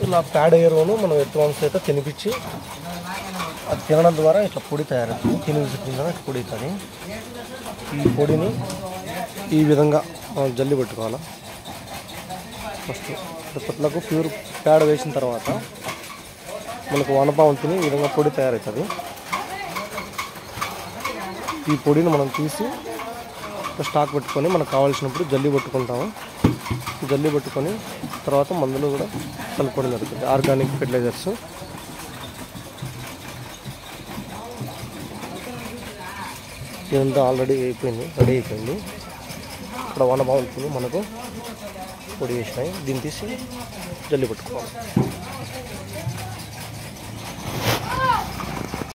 ఇలా ప్యాడ్ ఎరువును మనం ఎత్తు వంశ అయితే తినిపించి అది తినడం ద్వారా ఇట్లా పొడి తయారవుతుంది తిని విసిరిన తర్వాత పొడి అవుతుంది ఈ పొడిని ఈ విధంగా మనం జల్లి పెట్టుకోవాలి ఫస్ట్ దుప్పట్లకు ప్యూర్ పేడ వేసిన తర్వాత మనకు వనపావం తిని ఈ విధంగా పొడి తయారవుతుంది ఈ పొడిని మనం తీసి ఒక స్టాక్ పెట్టుకొని మనకు కావాల్సినప్పుడు జల్లి పట్టుకుంటాము జల్లి పట్టుకొని తర్వాత మందులు కూడా కలుపుకోవడం జరుగుతుంది ఆర్గానిక్ ఫెర్టిలైజర్స్ ఇదంతా ఆల్రెడీ అయిపోయింది రెడీ అయిపోయింది ఇక్కడ వన బాగుంటుంది మనకు పొడి వేసినాయి దీన్ని తీసి జల్లి పట్టుకోవాలి